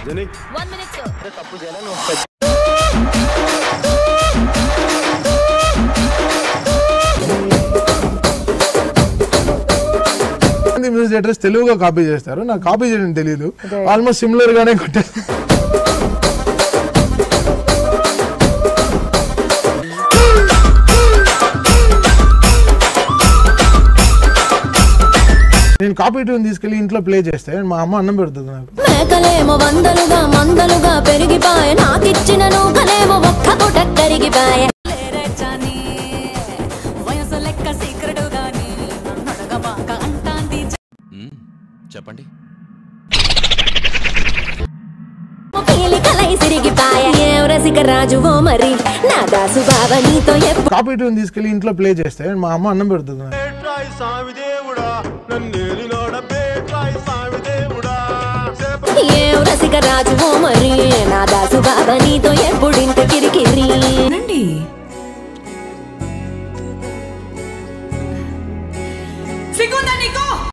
one minute sir తప్పు చేయాలని ఒక మంది మ్యూజిక్ డైరెక్టర్స్ తెలుగుగా కాపీ చేస్తారు నాకు కాపీ చేయడం తెలియదు ఆల్మోస్ట్ సిమిలర్ గానే కొట్టే నేను కాపీ ట్యూన్ తీసుకెళ్లి ఇంట్లో ప్లే చేస్తే మా అమ్మ అన్నం పెడుతుంది నాకు మేకలేమో వందలుగా మందలుగా పెరిగిపాయ నాకిచ్చిన నూకలేమో ఒక్క పూట కరిగిపాయ వయసు లెక్క సీక్రెట్ గాని నడగబాక అంటాంది చెప్పండి పీలికలై సిరిగిపాయ ఏం రసిక రాజువో మరి నా దాసు బావ నీతో ఎప్పుడు కాపీ ట్యూన్ తీసుకెళ్లి ఇంట్లో ప్లే చేస్తే మా అమ్మ అన్నం పెడుతుంది నాకు ఏం రసిక రాజువో మరి నా దాసు బావ నీతో ఎప్పుడింత కిరికిరి రండి సిగ్గుందా నీకు